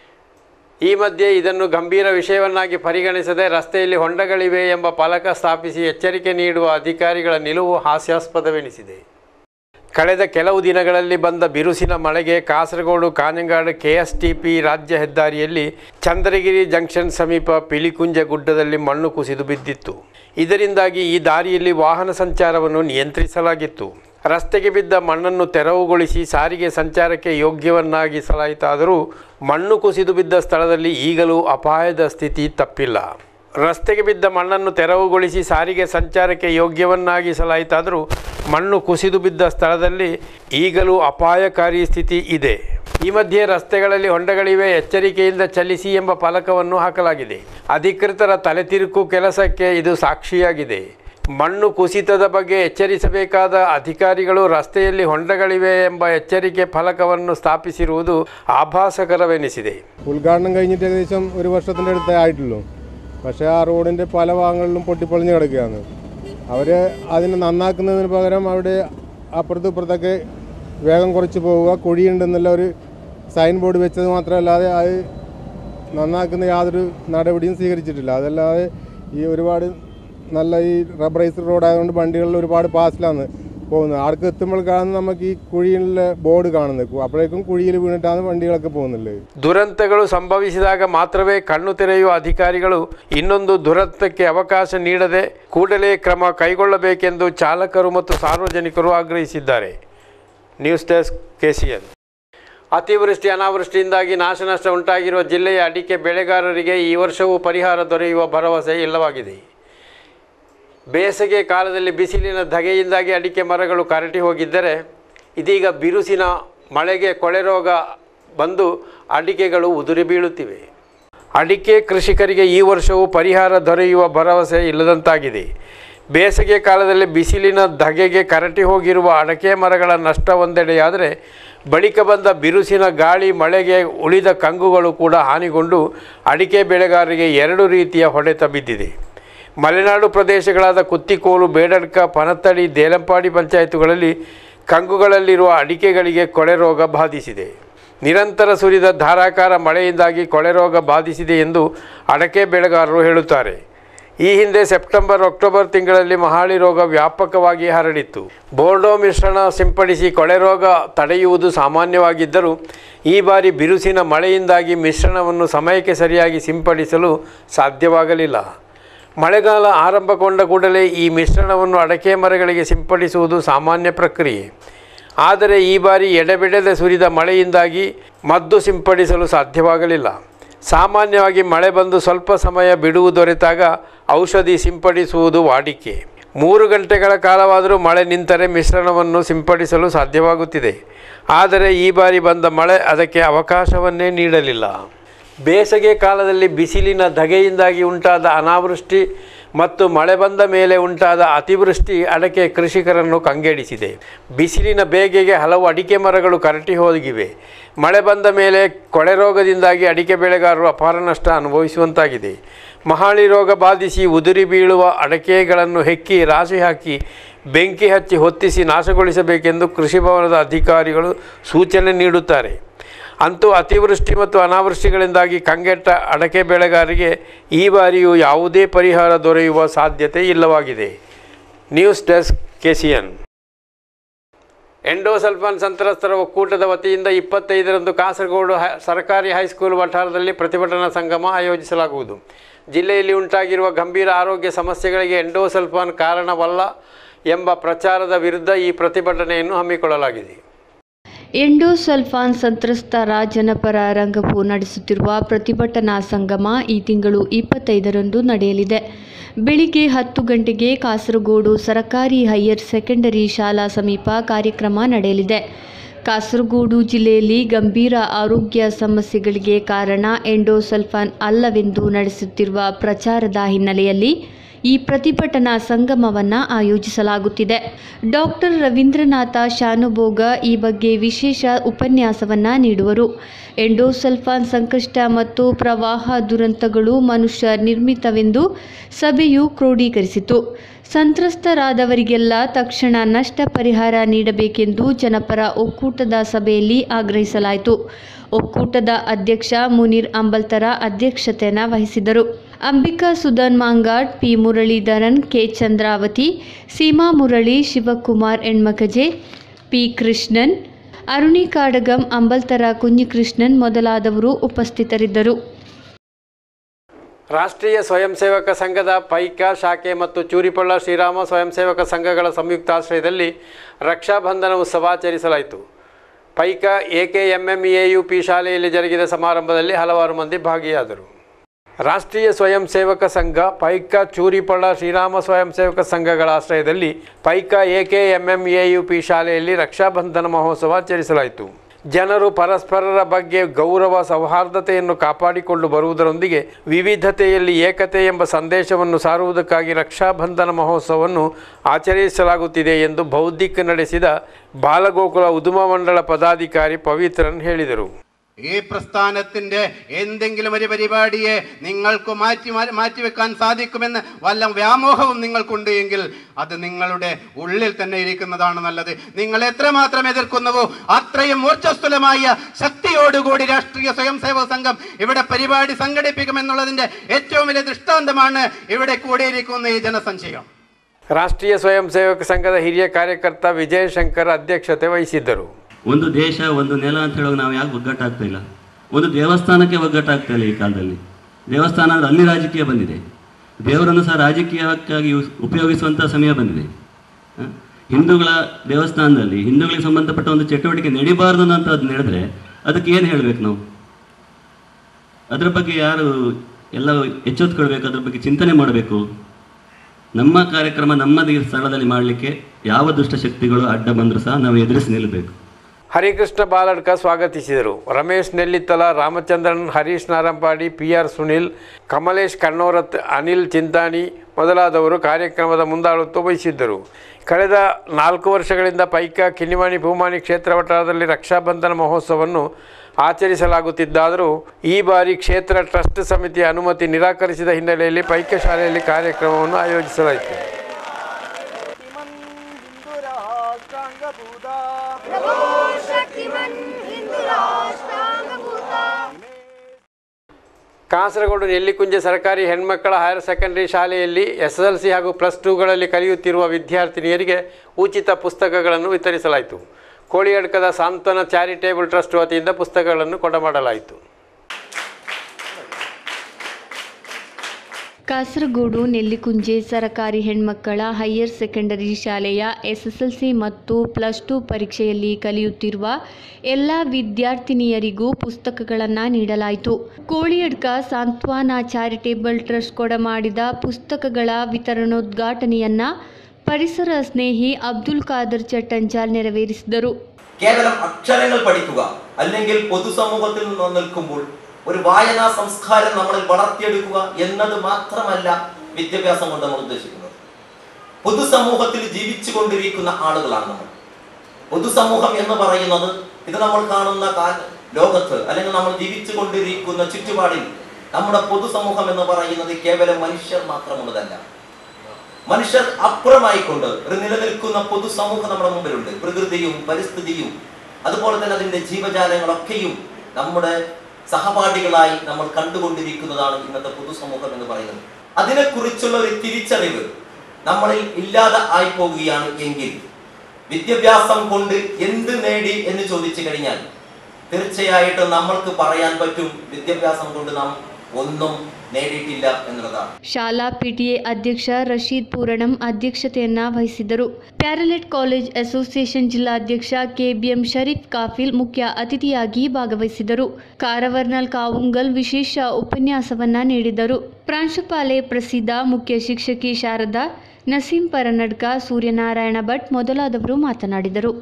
ಈ ಮಧ್ಯೆ ಇದನ್ನು ಗಂಭೀರ ವಿಷಯವನ್ನಾಗಿ ಪರಿಗಣಿಸದೆ ರಸ್ತೆಯಲ್ಲಿ ಹೊಂಡಗಳಿವೆ ಎಂಬ ಫಲಕ ಸ್ಥಾಪಿಸಿ ಎಚ್ಚರಿಕೆ ನೀಡುವ ಅಧಿಕಾರಿಗಳ ನಿಲುವು ಹಾಸ್ಯಾಸ್ಪದವೆನಿಸಿದೆ ಕಳೆದ ಕೆಲವು ದಿನಗಳಲ್ಲಿ ಬಂದ ಬಿರುಸಿನ ಮಳೆಗೆ ಕಾಸರಗೋಡು ಕಾಂಜಂಗಾಡು ಕೆಎಸ್ಟಿಪಿ ರಾಜ್ಯ ಹೆದ್ದಾರಿಯಲ್ಲಿ ಚಂದ್ರಗಿರಿ ಜಂಕ್ಷನ್ ಸಮೀಪ ಪಿಲಿಕುಂಜ ಗುಡ್ಡದಲ್ಲಿ ಮಣ್ಣು ಕುಸಿದು ಬಿದ್ದಿತ್ತು ಇದರಿಂದಾಗಿ ಈ ದಾರಿಯಲ್ಲಿ ವಾಹನ ಸಂಚಾರವನ್ನು ನಿಯಂತ್ರಿಸಲಾಗಿತ್ತು ರಸ್ತೆಗೆ ಬಿದ್ದ ಮಣ್ಣನ್ನು ತೆರವುಗೊಳಿಸಿ ಸಾರಿಗೆ ಸಂಚಾರಕ್ಕೆ ಯೋಗ್ಯವನ್ನಾಗಿಸಲಾಯಿತಾದರೂ ಮಣ್ಣು ಕುಸಿದು ಬಿದ್ದ ಸ್ಥಳದಲ್ಲಿ ಈಗಲೂ ಅಪಾಯದ ಸ್ಥಿತಿ ತಪ್ಪಿಲ್ಲ ರಸ್ತೆಗೆ ಬಿದ್ದ ಮಣ್ಣನ್ನು ತೆರವುಗೊಳಿಸಿ ಸಾರಿಗೆ ಸಂಚಾರಕ್ಕೆ ಯೋಗ್ಯವನ್ನಾಗಿಸಲಾಯಿತಾದರೂ ಮಣ್ಣು ಕುಸಿದು ಬಿದ್ದ ಸ್ಥಳದಲ್ಲಿ ಈಗಲೂ ಅಪಾಯಕಾರಿ ಸ್ಥಿತಿ ಇದೆ ಈ ಮಧ್ಯೆ ರಸ್ತೆಗಳಲ್ಲಿ ಹೊಂಡಗಳಿವೆ ಎಚ್ಚರಿಕೆಯಿಂದ ಚಲಿಸಿ ಎಂಬ ಫಲಕವನ್ನು ಹಾಕಲಾಗಿದೆ ಅಧಿಕೃತರ ತಲೆತಿರುಕು ಕೆಲಸಕ್ಕೆ ಇದು ಸಾಕ್ಷಿಯಾಗಿದೆ ಮಣ್ಣು ಕುಸಿತದ ಬಗ್ಗೆ ಎಚ್ಚರಿಸಬೇಕಾದ ಅಧಿಕಾರಿಗಳು ರಸ್ತೆಯಲ್ಲಿ ಹೊಂಡಗಳಿವೆ ಎಂಬ എച്ചരിಕೆ ഫലകವನ್ನು സ്ഥാಪಿಸಿರುವುದು ആഭാസകരವೆನಿಸಿದೆ ഉദ്ഘാടനം കഴിഞ്ഞിട്ട് ഏകദേശം ഒരു വർഷത്തിൻ്റെ അടുത്തേ ആയിട്ടുള്ളൂ പക്ഷേ ആ റോഡിൻ്റെ പല ഭാഗങ്ങളിലും പൊട്ടിപ്പൊളിഞ്ഞ് കിടക്കുകയാണ് അവർ അതിനെ നന്നാക്കുന്നതിന് പകരം അവിടെ അപ്പുറത്തും ഇപ്പുറത്തൊക്കെ വേഗം കുറച്ച് പോവുക കുഴിയുണ്ടെന്നുള്ള ഒരു സൈൻ ബോർഡ് വെച്ചത് മാത്രമല്ലാതെ അത് നന്നാക്കുന്ന യാതൊരു നടപടിയും സ്വീകരിച്ചിട്ടില്ല അതല്ലാതെ ഈ ഒരുപാട് നല്ല ഈ റബ്ബറൈസ് റോഡായതുകൊണ്ട് വണ്ടികളിൽ ഒരുപാട് പാസിലാണ് പോകുന്നത് ആർക്ക് എത്തുമ്പോഴേക്കാണ് നമുക്ക് ഈ കുഴിയിലെ ബോർഡ് കാണുന്നത് അപ്പോഴേക്കും കുഴിയിൽ വീണിട്ടാണ് വണ്ടികളൊക്കെ പോകുന്നുള്ളത് ದುರಂತಗಳು ಸಂಭವಿಸಿದಾಗ ಮಾತ್ರವೇ ಕಣ್ಣು ತೆರೆಯುವ ಅಧಿಕಾರಿಗಳು ಇನ್ನೊಂದು ದುರಂತಕ್ಕೆ ಅವಕಾಶ ನೀಡದೆ ಕೂಡಲೇ ಕ್ರಮ ಕೈಗೊಳ್ಳಬೇಕೆಂದು ಚಾಲಕರು ಮತ್ತು ಸಾರ್ವಜನಿಕರು ಆಗ್ರಹಿಸಿದ್ದಾರೆ ನ್ಯೂಸ್ ಡೆಸ್ಕ್ ಕೆಸಿಎನ್ ಅತಿವೃಷ್ಟಿ ಅನಾವೃಷ್ಟಿಯಿಂದಾಗಿ ನಾಶನಷ್ಟ ಉಂಟಾಗಿರುವ ಜಿಲ್ಲೆಯ ಅಡಿಕೆ ಬೆಳೆಗಾರರಿಗೆ ಈ ವರ್ಷವೂ ಪರಿಹಾರ ದೊರೆಯುವ ಭರವಸೆ ಇಲ್ಲವಾಗಿದೆ ಬೇಸಿಗೆ ಕಾಲದಲ್ಲಿ ಬಿಸಿಲಿನ ಧಗೆಯಿಂದಾಗಿ ಅಡಿಕೆ ಮರಗಳು ಕರಟಿ ಹೋಗಿದ್ದರೆ ಇದೀಗ ಬಿರುಸಿನ ಮಳೆಗೆ ಕೊಳೆ ರೋಗ ಬಂದು ಅಡಿಕೆಗಳು ಉದುರಿ ಬೀಳುತ್ತಿವೆ ಅಡಿಕೆ ಕೃಷಿಕರಿಗೆ ಈ ವರ್ಷವೂ ಪರಿಹಾರ ದೊರೆಯುವ ಭರವಸೆ ಇಲ್ಲದಂತಾಗಿದೆ ಬೇಸಿಗೆ ಕಾಲದಲ್ಲಿ ಬಿಸಿಲಿನ ಧಗೆಗೆ ಕರಟಿ ಹೋಗಿರುವ ಅಡಕೆ ಮರಗಳ ನಷ್ಟ ಒಂದೆಡೆಯಾದರೆ ಬಳಿಕ ಬಂದ ಬಿರುಸಿನ ಗಾಳಿ ಮಳೆಗೆ ಉಳಿದ ಕಂಗುಗಳು ಕೂಡ ಹಾನಿಗೊಂಡು ಅಡಿಕೆ ಬೆಳೆಗಾರರಿಗೆ ಎರಡು ರೀತಿಯ ಹೊಡೆತ ಬಿದ್ದಿದೆ ಮಲೆನಾಡು ಪ್ರದೇಶಗಳಾದ ಕುತ್ತಿಕೋಲು ಬೇಡಡ್ಕ ಪನತ್ತಡಿ ದೇಲಂಪಾಡಿ ಪಂಚಾಯತುಗಳಲ್ಲಿ ಕಂಗುಗಳಲ್ಲಿರುವ ಅಡಿಕೆಗಳಿಗೆ ಕೊಳೆ ರೋಗ ಬಾಧಿಸಿದೆ ನಿರಂತರ ಸುರಿದ ಧಾರಾಕಾರ ಮಳೆಯಿಂದಾಗಿ ಕೊಳೆರೋಗ ಬಾಧಿಸಿದೆ ಎಂದು ಅಡಕೆ ಬೆಳೆಗಾರರು ಹೇಳುತ್ತಾರೆ ಈ ಹಿಂದೆ ಸೆಪ್ಟೆಂಬರ್ ಅಕ್ಟೋಬರ್ ತಿಂಗಳಲ್ಲಿ ಮಹಾಳಿ ರೋಗ ವ್ಯಾಪಕವಾಗಿ ಹರಡಿತ್ತು ಬೋರ್ಡೋ ಮಿಶ್ರಣ ಸಿಂಪಡಿಸಿ ಕೊಳೆ ರೋಗ ತಡೆಯುವುದು ಸಾಮಾನ್ಯವಾಗಿದ್ದರೂ ಈ ಬಾರಿ ಬಿರುಸಿನ ಮಳೆಯಿಂದಾಗಿ ಮಿಶ್ರಣವನ್ನು ಸಮಯಕ್ಕೆ ಸರಿಯಾಗಿ ಸಿಂಪಡಿಸಲು ಸಾಧ್ಯವಾಗಲಿಲ್ಲ ಮಳೆಗಾಲ ಆರಂಭಗೊಂಡ ಕೂಡಲೇ ಈ ಮಿಶ್ರಣವನ್ನು ಅಡಕೆ ಮರಗಳಿಗೆ ಸಿಂಪಡಿಸುವುದು ಸಾಮಾನ್ಯ ಪ್ರಕ್ರಿಯೆ ಆದರೆ ಈ ಬಾರಿ ಎಡೆಬಿಡದೆ ಸುರಿದ ಮಳೆಯಿಂದಾಗಿ ಮದ್ದು ಸಿಂಪಡಿಸಲು ಸಾಧ್ಯವಾಗಲಿಲ್ಲ ಸಾಮಾನ್ಯವಾಗಿ ಮಳೆ ಬಂದು ಸ್ವಲ್ಪ ಸಮಯ ಬಿಡುವು ದೊರೆತಾಗ ಔಷಧಿ ಸಿಂಪಡಿಸುವುದು ವಾಡಿಕೆ ಮೂರು ಗಂಟೆಗಳ ಕಾಲವಾದರೂ ಮಳೆ ನಿಂತರೆ ಮಿಶ್ರಣವನ್ನು ಸಿಂಪಡಿಸಲು ಸಾಧ್ಯವಾಗುತ್ತಿದೆ ಆದರೆ ಈ ಬಾರಿ ಬಂದ ಮಳೆ ಅದಕ್ಕೆ ಅವಕಾಶವನ್ನೇ ನೀಡಲಿಲ್ಲ ಬೇಸಗೆ ಕಾಲದಲ್ಲಿ ಬಿಸಿಲಿನ ಧಗೆಯಿಂದಾಗಿ ಉಂಟಾದ ಅನಾವೃಷ್ಟಿ ಮತ್ತು ಮಳೆ ಬಂದ ಮೇಲೆ ಉಂಟಾದ ಅತಿವೃಷ್ಟಿ ಅಡಕೆ ಕೃಷಿಕರನ್ನು ಕಂಗೆಡಿಸಿದೆ ಬಿಸಿಲಿನ ಬೇಗೆಗೆ ಹಲವು ಅಡಿಕೆ ಮರಗಳು ಕರಟಿ ಹೋಗಿವೆ ಮಳೆ ಬಂದ ಮೇಲೆ ಕೊಳೆ ರೋಗದಿಂದಾಗಿ ಅಡಿಕೆ ಬೆಳೆಗಾರರು ಅಪಾರ ನಷ್ಟ ಅನುಭವಿಸುವಂತಾಗಿದೆ ಮಹಾಳಿ ರೋಗ ಬಾಧಿಸಿ ಉದುರಿ ಬೀಳುವ ಅಡಕೆಗಳನ್ನು ಹೆಕ್ಕಿ ರಾಶಿ ಹಾಕಿ ಬೆಂಕಿ ಹಚ್ಚಿ ಹೊತ್ತಿಸಿ ನಾಶಗೊಳಿಸಬೇಕೆಂದು ಕೃಷಿ ಭವನದ ಅಧಿಕಾರಿಗಳು ಸೂಚನೆ ನೀಡುತ್ತಾರೆ ಅಂತೂ ಅತಿವೃಷ್ಟಿ ಮತ್ತು ಅನಾವೃಷ್ಟಿಗಳಿಂದಾಗಿ ಕಂಗೆಟ್ಟ ಅಡಕೆ ಬೆಳೆಗಾರರಿಗೆ ಈ ಬಾರಿಯೂ ಯಾವುದೇ ಪರಿಹಾರ ದೊರೆಯುವ ಸಾಧ್ಯತೆ ಇಲ್ಲವಾಗಿದೆ ನ್ಯೂಸ್ ಡೆಸ್ಕ್ ಕೆಸಿಎನ್ ಎಂಡೋಸಲ್ಫಾನ್ ಸಂತ್ರಸ್ತರ ಒಕ್ಕೂಟದ ವತಿಯಿಂದ ಇಪ್ಪತ್ತೈದರಂದು ಕಾಸರಗೋಡು ಹ ಸರ್ಕಾರಿ ಹೈಸ್ಕೂಲ್ ವಠಾರದಲ್ಲಿ ಪ್ರತಿಭಟನಾ ಸಂಗಮ ಆಯೋಜಿಸಲಾಗುವುದು ಜಿಲ್ಲೆಯಲ್ಲಿ ಉಂಟಾಗಿರುವ ಗಂಭೀರ ಆರೋಗ್ಯ ಸಮಸ್ಯೆಗಳಿಗೆ ಎಂಡೋಸಲ್ಫಾನ್ ಕಾರಣವಲ್ಲ ಎಂಬ ಪ್ರಚಾರದ ವಿರುದ್ಧ ಈ ಪ್ರತಿಭಟನೆಯನ್ನು ಹಮ್ಮಿಕೊಳ್ಳಲಾಗಿದೆ ಎಂಡೋಸಲ್ಫಾನ್ ಸಂತ್ರಸ್ತರ ಜನಪರ ರಂಗವು ನಡೆಸುತ್ತಿರುವ ಪ್ರತಿಭಟನಾ ಸಂಗಮ ಈ ತಿಂಗಳು ಇಪ್ಪತ್ತೈದರಂದು ನಡೆಯಲಿದೆ ಬೆಳಿಗ್ಗೆ ಹತ್ತು ಗಂಟೆಗೆ ಕಾಸರಗೋಡು ಸರಕಾರಿ ಹೈಯರ್ ಸೆಕೆಂಡರಿ ಶಾಲಾ ಸಮೀಪ ಕಾರ್ಯಕ್ರಮ ನಡೆಯಲಿದೆ ಕಾಸರಗೋಡು ಜಿಲ್ಲೆಯಲ್ಲಿ ಗಂಭೀರ ಆರೋಗ್ಯ ಸಮಸ್ಯೆಗಳಿಗೆ ಕಾರಣ ಎಂಡೋಸಲ್ಫಾನ್ ಅಲ್ಲವೆಂದು ನಡೆಸುತ್ತಿರುವ ಪ್ರಚಾರದ ಹಿನ್ನೆಲೆಯಲ್ಲಿ ಈ ಪ್ರತಿಭಟನಾ ಸಂಗಮವನ್ನು ಆಯೋಜಿಸಲಾಗುತ್ತಿದೆ ಡಾಕ್ಟರ್ ರವೀಂದ್ರನಾಥ ಶಾನುಭೋಗ ಈ ಬಗ್ಗೆ ವಿಶೇಷ ಉಪನ್ಯಾಸವನ್ನು ನೀಡುವರು ಎಂಡೋಸಲ್ಫಾನ್ ಸಂಕಷ್ಟ ಮತ್ತು ಪ್ರವಾಹ ದುರಂತಗಳು ಮನುಷ್ಯ ನಿರ್ಮಿತವೆಂದು ಸಭೆಯು ಕ್ರೋಢೀಕರಿಸಿತು ಸಂತ್ರಸ್ತರಾದವರಿಗೆಲ್ಲ ತಕ್ಷಣ ನಷ್ಟ ಪರಿಹಾರ ನೀಡಬೇಕೆಂದು ಜನಪರ ಒಕ್ಕೂಟದ ಸಭೆಯಲ್ಲಿ ಆಗ್ರಹಿಸಲಾಯಿತು ಒಕ್ಕೂಟದ ಅಧ್ಯಕ್ಷ ಮುನೀರ್ ಅಂಬಲ್ತರ ಅಧ್ಯಕ್ಷತೆಯನ್ನು ವಹಿಸಿದರು Ambika Sudhan Mangad P Muralidharan K Chandravathi Seema Murali Shivakumar Enmakaje P Krishnan Aruni Kadagam Ambalthara Kunhikrishnan ಮೊದಲಾದವರು ಉಪಸ್ಥಿತರಿದ್ದರು ರಾಷ್ಟ್ರೀಯ ಸ್ವಯಂ ಸೇವಕ ಸಂಘದ ಪೈಕ ಶಾಖೆ ಮತ್ತು ಚೂರಿಪಳ್ಳ ಶ್ರೀರಾಮ ಸ್ವಯಂ ಸೇವಕ ಸಂಘಗಳ ಸಂಯುಕ್ತಾಶ್ರಯದಲ್ಲಿ ರಕ್ಷಾಬಂಧನ ಉತ್ಸವ ಆಚರಿಸಲಾಯಿತು ಪೈಕ ಎಕೆಎಂಎಂಇಎಯು ಪಿ ಶಾಲೆಯಲ್ಲಿ ಜರುಗಿದ ಸಮಾರಂಭದಲ್ಲಿ ಹಲವಾರು ಮಂದಿ ಭಾಗಿಯಾದರು ರಾಷ್ಟ್ರೀಯ ಸ್ವಯಂ ಸೇವಕ ಸಂಘ ಪೈಕ ಚೂರಿಪಳ್ಳ ಶ್ರೀರಾಮ ಸ್ವಯಂ ಸೇವಕ ಸಂಘಗಳ ಆಶ್ರಯದಲ್ಲಿ ಪೈಕ ಎಕೆಎಂಎಂಎಯುಪಿ ಶಾಲೆಯಲ್ಲಿ ರಕ್ಷಾಬಂಧನ ಮಹೋತ್ಸವ ಆಚರಿಸಲಾಯಿತು ಜನರು ಪರಸ್ಪರರ ಬಗ್ಗೆ ಗೌರವ ಸೌಹಾರ್ದತೆಯನ್ನು ಕಾಪಾಡಿಕೊಂಡು ಬರುವುದರೊಂದಿಗೆ ವಿವಿಧತೆಯಲ್ಲಿ ಏಕತೆ ಎಂಬ ಸಂದೇಶವನ್ನು ಸಾರುವುದಕ್ಕಾಗಿ ರಕ್ಷಾಬಂಧನ ಮಹೋತ್ಸವವನ್ನು ಆಚರಿಸಲಾಗುತ್ತಿದೆ ಎಂದು ಬೌದ್ಧಿಕ ನಡೆಸಿದ ಬಾಲಗೋಕುಲ ಉದುಮ ಮಂಡಳ പദാധികാരി പവിത്രൻ ಹೇಳಿದರು ഈ പ്രസ്ഥാനത്തിന്റെ എന്തെങ്കിലും ഒരു പരിപാടിയെ നിങ്ങൾക്ക് മാറ്റി മാ- മാറ്റിവെക്കാൻ സാധിക്കുമെന്ന് വല്ല വ്യാമോഹവും നിങ്ങൾക്കുണ്ട് എങ്കിൽ അത് നിങ്ങളുടെ ഉള്ളിൽ തന്നെ ഇരിക്കുന്നതാണ് നല്ലത് നിങ്ങൾ എത്രമാത്രം എതിർക്കുന്നുവോ അത്രയും ഊർജ്ജസ്വലമായ ശക്തിയോടുകൂടി രാഷ്ട്രീയ സ്വയം സേവക സംഘം ഇവിടെ പരിപാടി സംഘടിപ്പിക്കുമെന്നുള്ളതിന്റെ ഏറ്റവും വലിയ ദൃഷ്ടാന്തമാണ് ഇവിടെ കൂടിയിരിക്കുന്ന ഈ ജനസഞ്ചയം ರಾಷ್ಟ್ರೀಯ ಸ್ವಯಂ ಸೇವಕ ಸಂಘದ ಹಿರಿಯ ಕಾರ್ಯಕರ್ತ ವಿಜಯ ಶಂಕರ್ ಅಧ್ಯಕ್ಷತೆ ವಹಿಸಿದ್ದರು ಒಂದು ದೇಶ ಒಂದು ನೆಲ ಅಂತ ಹೇಳುವಾಗ ನಾವು ಯಾಕೆ ಒಗ್ಗಟ್ಟಾಗ್ತಾ ಇಲ್ಲ ಒಂದು ದೇವಸ್ಥಾನಕ್ಕೆ ಒಗ್ಗಟ್ಟಾಗ್ತಾ ಇಲ್ಲ ಈ ಕಾಲದಲ್ಲಿ ದೇವಸ್ಥಾನ ಅಂದ್ರೆ ಅಲ್ಲಿ ರಾಜಕೀಯ ಬಂದಿದೆ ದೇವರನ್ನು ಸಹ ರಾಜಕೀಯಕ್ಕಾಗಿ ಯೂಸ್- ಉಪಯೋಗಿಸುವಂಥ ಸಮಯ ಬಂದಿದೆ ಹ? ಹಿಂದೂಗಳ ದೇವಸ್ಥಾನದಲ್ಲಿ ಹಿಂದೂಗಳಿಗೆ ಸಂಬಂಧಪಟ್ಟ ಒಂದು ಚಟುವಟಿಕೆ ನಡಿಬಾರ್ದು ಅಂತ ಅದು ನಡೆದ್ರೆ ಅದಕ್ಕೆ ಏನು ಹೇಳಬೇಕು ನಾವು ಅದರ ಬಗ್ಗೆ ಯಾರು ಎಲ್ಲ ಎಚ್ಚೆತ್ತುಕೊಳ್ಬೇಕು ಅದ್ರ ಬಗ್ಗೆ ಚಿಂತನೆ ಮಾಡಬೇಕು ನಮ್ಮ ಕಾರ್ಯಕ್ರಮ ನಮ್ಮದೇ ಸ್ಥಳದಲ್ಲಿ ಮಾಡಲಿಕ್ಕೆ ಯಾವ ದುಷ್ಟಶಕ್ತಿಗಳು ಅಡ್ಡ ಬಂದರೂ ಸಹ ನಾವು ಎದುರಿಸಿ ನಿಲ್ಲಬೇಕು ಹರಿಕೃಷ್ಣ ಬಾಲಡ್ಕ ಸ್ವಾಗತಿಸಿದರು ರಮೇಶ್ ನೆಲ್ಲಿತ್ತಲ ರಾಮಚಂದ್ರನ್ ಹರೀಶ್ ನಾರಂಪಾಡಿ ಪಿ ಆರ್ ಸುನಿಲ್ ಕಮಲೇಶ್ ಕಣ್ಣೋರತ್ ಅನಿಲ್ ಚಿಂತಾಣಿ ಮೊದಲಾದವರು ಕಾರ್ಯಕ್ರಮದ ಮುಂದಾಳತ್ವ ವಹಿಸಿದ್ದರು ಕಳೆದ ನಾಲ್ಕು ವರ್ಷಗಳಿಂದ ಪೈಕ ಕಿನಿಮಾಣಿ ಭೂಮಾನಿ ಕ್ಷೇತ್ರ ವಠಾರದಲ್ಲಿ ರಕ್ಷಾಬಂಧನ ಮಹೋತ್ಸವವನ್ನು ಆಚರಿಸಲಾಗುತ್ತಿದ್ದಾದರೂ ಈ ಬಾರಿ ಕ್ಷೇತ್ರ ಟ್ರಸ್ಟ್ ಸಮಿತಿಯ ಅನುಮತಿ ನಿರಾಕರಿಸಿದ ಹಿನ್ನೆಲೆಯಲ್ಲಿ ಪೈಕ ಶಾಲೆಯಲ್ಲಿ ಕಾರ್ಯಕ್ರಮವನ್ನು ಆಯೋಜಿಸಲಾಯಿತು ಮಂಜುರಾಷ್ಟ್ರಾಂಗಭೂ ಕಾಸರಗೋಡು ನೆಲ್ಲಿಕುಂಜೆ ಸರ್ಕಾರಿ ಹೆಣ್ಮಕ್ಕಳ ಹೈಯರ್ ಸೆಕೆಂಡರಿ ಶಾಲೆಯಲ್ಲಿ ಎಸ್ ಎಲ್ ಸಿ ಹಾಗೂ ಪ್ಲಸ್ ಟೂಗಳಲ್ಲಿ ಕಲಿಯುತ್ತಿರುವ ವಿದ್ಯಾರ್ಥಿನಿಯರಿಗೆ ಉಚಿತ ಪುಸ್ತಕಗಳನ್ನು ವಿತರಿಸಲಾಯಿತು ಕೋಳಿಯಡ್ಕದ ಸಾಂತ್ವನ ಚಾರಿಟೇಬಲ್ ಟ್ರಸ್ಟ್ ವತಿಯಿಂದ ಪುಸ್ತಕಗಳನ್ನು ಕೊಡಮಾಡಲಾಯಿತು ಕಾಸರಗೋಡು ನೆಲ್ಲಿಕುಂಜೆ ಸರಕಾರಿ ಹೆಣ್ಮಕ್ಕಳ ಹೈಯರ್ ಸೆಕೆಂಡರಿ ಶಾಲೆಯ ಎಸ್ಎಸ್ಎಲ್ಸಿ ಮತ್ತು ಪ್ಲಸ್ ಟು ಪರೀಕ್ಷೆಯಲ್ಲಿ ಕಲಿಯುತ್ತಿರುವ ಎಲ್ಲ ವಿದ್ಯಾರ್ಥಿನಿಯರಿಗೂ ಪುಸ್ತಕಗಳನ್ನು ನೀಡಲಾಯಿತು ಕೋಳಿಯಡ್ಕ ಸಾಂತ್ವನ ಚಾರಿಟೇಬಲ್ ಟ್ರಸ್ಟ್ ಕೊಡಮಾಡಿದ ಪುಸ್ತಕಗಳ വിതരണോദ്ഘാടನೆಯನ್ನ പരിസര സ്നേഹി അബ്ദുൽ ഖാദർ ചട്ടഞ്ചാൽ ನೆರವೇರಿಸಿದರು കേവലം അക്ഷരങ്ങൾ പഠിക്കുക അല്ലെങ്കിൽ പൊതുസമൂഹത്തിൽ നിന്ന് നിൽക്കുമ്പോൾ ഒരു വായനാ സംസ്കാരം നമ്മളിൽ വളർത്തിയെടുക്കുക എന്നത് മാത്രമല്ല വിദ്യാഭ്യാസം കൊണ്ട് നമ്മൾ ഉദ്ദേശിക്കുന്നത് പൊതുസമൂഹത്തിൽ ജീവിച്ചു കൊണ്ടിരിക്കുന്ന ആളുകളാണ് നമ്മൾ പൊതുസമൂഹം എന്ന് പറയുന്നത് ഇത് നമ്മൾ കാണുന്ന കാ- ലോകത്ത് അല്ലെങ്കിൽ നമ്മൾ ജീവിച്ചു കൊണ്ടിരിക്കുന്ന ചുറ്റുപാടിൽ നമ്മുടെ പൊതുസമൂഹം എന്ന് പറയുന്നത് കേവലം മനുഷ്യർ മാത്രമുള്ളതല്ല മനുഷ്യർ അപ്പുറമായിക്കൊണ്ട് ഒരു നിലനിൽക്കുന്ന പൊതുസമൂഹം നമ്മുടെ മുമ്പിലുണ്ട് പ്രകൃതിയും പരിസ്ഥിതിയും അതുപോലെ തന്നെ അതിന്റെ ജീവജാലങ്ങളൊക്കെയും നമ്മുടെ സഹപാഠികളായി നമ്മൾ കണ്ടുകൊണ്ടിരിക്കുന്നതാണ് ഇന്നത്തെ പൊതുസമൂഹം എന്ന് പറയുന്നത് അതിനെക്കുറിച്ചുള്ള ഒരു തിരിച്ചറിവ് നമ്മളിൽ ഇല്ലാതെ ആയി പോകുകയാണ് എങ്കിൽ വിദ്യാഭ്യാസം കൊണ്ട് എന്ത് നേടി എന്ന് ചോദിച്ചു കഴിഞ്ഞാൽ തീർച്ചയായിട്ടും നമ്മൾക്ക് പറയാൻ പറ്റും വിദ്യാഭ്യാസം കൊണ്ട് നാം ഒന്നും നേടിയിട്ടില്ല എന്നുള്ളതാണ് ಶಾಲಾ ಪಿಟಿಎ ಅಧ್ಯಕ್ಷ ರಶೀದ್ ಪೂರಣಂ ಅಧ್ಯಕ್ಷತೆಯನ್ನ ವಹಿಸಿದ್ದರು ಪ್ಯಾರಲೆಟ್ ಕಾಲೇಜ್ ಅಸೋಸಿಯೇಷನ್ ಜಿಲ್ಲಾಧ್ಯಕ್ಷ ಕೆಬಿಎಂ ಶರೀಫ್ ಕಾಫಿಲ್ ಮುಖ್ಯ ಅತಿಥಿಯಾಗಿ ಭಾಗವಹಿಸಿದರು ಕಾರವರ್ನಲ್ ಕಾವುಂಗಲ್ ವಿಶೇಷ ಉಪನ್ಯಾಸವನ್ನ ನೀಡಿದರು ಪ್ರಾಂಶುಪಾಲೆ ಪ್ರಸಿದ್ಧ ಮುಖ್ಯ ಶಿಕ್ಷಕಿ ಶಾರದಾ ನಸೀಂ ಪರನಡ್ಕ ಸೂರ್ಯನಾರಾಯಣ ಭಟ್ ಮೊದಲಾದವರು ಮಾತನಾಡಿದರು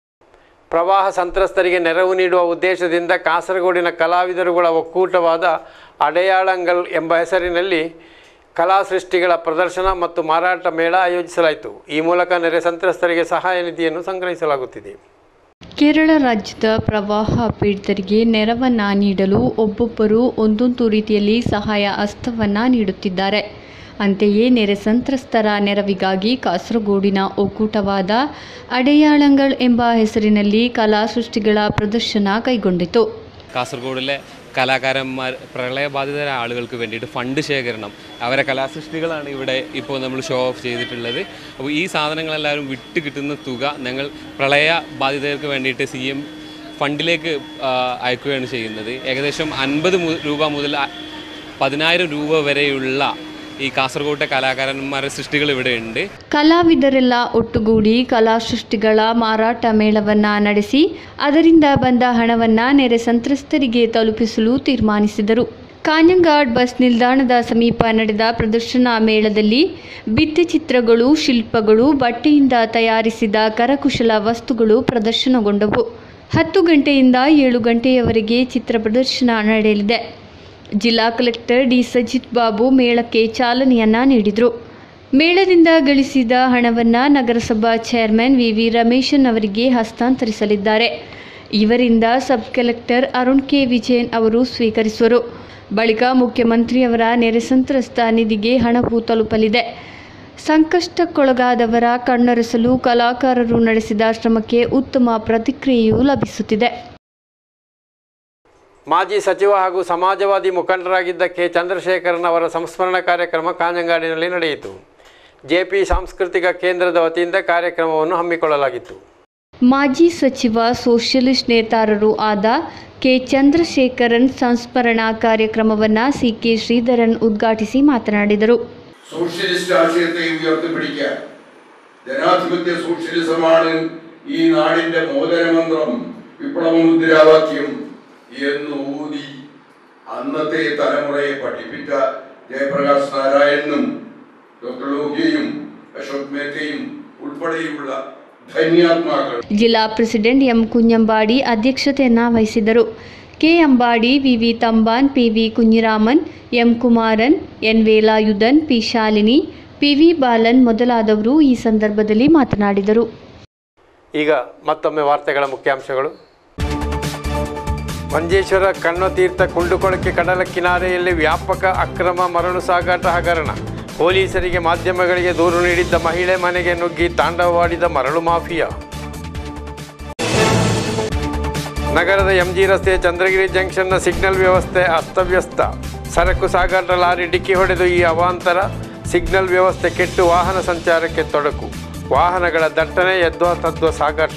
ಪ್ರವಾಹ ಸಂತ್ರಸ್ತರಿಗೆ ನೆರವು ನೀಡುವ ಉದ್ದೇಶದಿಂದ ಕಾಸರಗೋಡಿನ ಕಲಾವಿದರುಗಳ ಒಕ್ಕೂಟವಾದ ಅಡೆಯಾಳಂಗಲ್ ಎಂಬ ಹೆಸರಿನಲ್ಲಿ ಕಲಾ ಸೃಷ್ಟಿಗಳ ಪ್ರದರ್ಶನ ಮತ್ತು ಮಾರಾಟ ಮೇಳ ಆಯೋಜಿಸಲಾಯಿತು ಈ ಮೂಲಕ ನೆರೆ ಸಂತ್ರಸ್ತರಿಗೆ ಸಹಾಯ ನಿಧಿಯನ್ನು ಸಂಗ್ರಹಿಸಲಾಗುತ್ತಿದೆ ಕೇರಳ ರಾಜ್ಯದ ಪ್ರವಾಹ ಪೀಡಿತರಿಗೆ ನೆರವನ್ನ ನೀಡಲು ಒಬ್ಬೊಬ್ಬರು ಒಂದೊಂದು ರೀತಿಯಲ್ಲಿ ಸಹಾಯ ಹಸ್ತವನ್ನ ನೀಡುತ್ತಿದ್ದಾರೆ ಅಂತೆಯೇ ನೆರೆ ಸಂತ್ರಸ್ತರ ನೆರವಿಗಾಗಿ ಕಾಸರಗೋಡಿನ ಒಕ್ಕೂಟವಾದ ಅಡೆಯಾಳಂಗಳ್ ಎಂಬ ಹೆಸರಿನಲ್ಲಿ ಕಲಾ സൃഷ്ടിಗಳ പ്രദർശന കൈകൊണ്ടിತು കാസർഗോഡിലെ കലാകാരന്മാർ പ്രളയബാധിതരായ ആളുകൾക്ക് വേണ്ടിയിട്ട് ഫണ്ട് ശേഖരണം അവരെ കലാസൃഷ്ടികളാണ് ഇവിടെ ഇപ്പോൾ നമ്മൾ ഷോ ഓഫ് ചെയ്തിട്ടുള്ളത് അപ്പോൾ ഈ സാധനങ്ങളെല്ലാവരും വിട്ട് കിട്ടുന്ന തുക ഞങ്ങൾ പ്രളയ ബാധിതർക്ക് വേണ്ടിയിട്ട് സി എം ഫണ്ടിലേക്ക് ആ, അയക്കുകയാണ് ചെയ്യുന്നത് ഏകദേശം അൻപത് രൂപ മുതൽ അ- പതിനായിരം രൂപ വരെയുള്ള ഈ കാസർഗോട്ടെ കലാകാരന്മാരുടെ സൃഷ്ടികൾ ഇവിടെ ഉണ്ട് ಕಲಾವಿದರೆಲ್ಲ ಒಟ್ಟುಗೂಡಿ ಕಲಾ ಸೃಷ್ಟಿಗಳ ಮಾರಾಟ ಮೇಳವನ್ನ ನಡೆಸಿ ಅದರಿಂದ ಬಂದ ಹಣವನ್ನ ನೆರೆ ಸಂತ್ರಸ್ತರಿಗೆ ತಲುಪಿಸಲು ತೀರ್ಮಾನಿಸಿದರು ಕಾഞ്ഞങ്ങാട് ಬಸ್ ನಿಲ್ದಾಣದ ಸಮೀಪ ನಡೆದ ಪ್ರದರ್ಶನ ಮೇಳದಲ್ಲಿ ಭಿತ್ತಿಚಿತ್ರಗಳು ಶಿಲ್ಪಗಳು ಬಟ್ಟೆಯಿಂದ ತಯಾರಿಸಿದ ಕರಕುಶಲ ವಸ್ತುಗಳು ಪ್ರದರ್ಶನಗೊಂಡವು ಹತ್ತು ಗಂಟೆಯಿಂದ ಏಳು ಗಂಟೆಯವರೆಗೆ ಚಿತ್ರ ಪ್ರದರ್ಶನ ನಡೆಯಲಿದೆ ಜಿಲ್ಲಾ ಕಲೆಕ್ಟರ್ ಡಿ ಸಜಿತ್ ಬಾಬು ಮೇಳಕ್ಕೆ ಚಾಲನೆಯನ್ನ ನೀಡಿದರು ಮೇಳದಿಂದ ಗಳಿಸಿದ ಹಣವನ್ನು ನಗರಸಭಾ ಚೇರ್ಮನ್ ವಿ ವಿ ರಮೇಶನ್ ಅವರಿಗೆ ಹಸ್ತಾಂತರಿಸಲಿದ್ದಾರೆ ಇವರಿಂದ sub collector Arun K Vijayan ಅವರು ಸ್ವೀಕರಿಸುವರು ಬಳಿಕ ಮುಖ್ಯಮಂತ್ರಿಯವರ ನೆರೆ ಸಂತ್ರಸ್ತ ನಿಧಿಗೆ ಹಣವು ತಲುಪಲಿದೆ ಸಂಕಷ್ಟಕ್ಕೊಳಗಾದವರ ಕಣ್ಣೊರೆಸಲು ಕಲಾಕಾರರು ನಡೆಸಿದ ಶ್ರಮಕ್ಕೆ ಉತ್ತಮ ಪ್ರತಿಕ್ರಿಯೆಯೂ ಲಭಿಸುತ್ತಿದೆ ಮಾಜಿ ಸಚಿವ ಹಾಗೂ ಸಮಾಜವಾದಿ ಮುಖಂಡರಾಗಿದ್ದ ಕೆ ಚಂದ್ರಶೇಖರನ್ ಅವರ ಸಂಸ್ಮರಣಾ ಕಾರ್ಯಕ್ರಮ ಕಾഞ്ഞങ്ങാಡಿನಲ್ಲಿ ನಡೆಯಿತು ಜೆಪಿ ಸಾಂಸ್ಕೃತಿಕ ಕೇಂದ್ರದ ವತಿಯಿಂದ ಕಾರ್ಯಕ್ರಮವನ್ನು ಹಮ್ಮಿಕೊಳ್ಳಲಾಗಿತ್ತು ಮಾಜಿ ಸಚಿವ ಸೋಷಿಯಲಿಸ್ಟ್ ನೇತಾರರು ಆದ ಕೆ ಚಂದ್ರಶೇಖರನ್ ಸಂಸ್ಮರಣಾ ಕಾರ್ಯಕ್ರಮವನ್ನು ಸಿ ಕೆ ಶ್ರೀಧರನ್ ಉದ್ಘಾಟಿಸಿ ಮಾತನಾಡಿದರು സോഷ്യലിസ്റ്റ് ആശയത്തെ ഉയർത്തിപ്പിടിക്കാൻ ജനാധിപത്യ സോഷ്യലിസമാണ് ഈ നാടിന്റെ മോദനമന്ത്രം വിപ്ലവ മുദ്രാവാക്യം എന്ന് ഊതി അന്നത്തെ തലമുറയെ പഠിപ്പിച്ച ജയപ്രകാശ് നാരായണനും ഡോക്ടർ ലോഹിയയും അശോക് മേത്തയും ഉൾപ്പെടെയുള്ള ധന്യാത്മാക്കൾ ಜಿಲ್ಲಾ ಪ್ರೆಸಿಡೆಂಟ್ ಎಂ ಕುഞ്ഞಂಬಾಡಿ ಅಧ್ಯಕ್ಷತೆಯನ್ನು ವಹಿಸಿದರು K Ambadi V V Thamban P V Kunhiraman M Kumaran N Velayudhan P Shalini P V Balan ಮೊದಲಾದವರು ಈ ಸಂದರ್ಭದಲ್ಲಿ ಮಾತನಾಡಿದರು ಈಗ ಮತ್ತೊಮ್ಮೆ ವಾರ್ತೆಗಳ ಮುಖ್ಯಾಂಶಗಳು ಮಂಜೇಶ್ವರ ಕಣ್ಣತೀರ್ಥ ಕುಂಡುಕೊಳಕೆ ಕಡಲ ಕಿನಾರೆಯಲ್ಲಿ ವ್ಯಾಪಕ ಅಕ್ರಮ ಮರಳು ಸಾಗಾಟ ಹಗರಣ ಪೊಲೀಸರಿಗೆ ಮಾಧ್ಯಮಗಳಿಗೆ ದೂರು ನೀಡಿದ್ದ ಮಹಿಳೆ ಮನೆಗೆ ನುಗ್ಗಿ ತಾಂಡವವಾಡಿದ ಮರಳು ಮಾಫಿಯಾ ನಗರದ ಎಂಜಿ ರಸ್ತೆಯ ಚಂದ್ರಗಿರಿ ಜಂಕ್ಷನ್ನ ಸಿಗ್ನಲ್ ವ್ಯವಸ್ಥೆ ಅಸ್ತವ್ಯಸ್ತ ಸರಕು ಸಾಗಾಟ ಲಾರಿ ಡಿಕ್ಕಿ ಹೊಡೆದು ಈ ಅವಾಂತರ ಸಿಗ್ನಲ್ ವ್ಯವಸ್ಥೆ ಕೆಟ್ಟು ವಾಹನ ಸಂಚಾರಕ್ಕೆ ತೊಡಕು ವಾಹನಗಳ ದಟ್ಟಣೆ ಎದ್ವ ತದ್ವ ಸಾಗಾಟ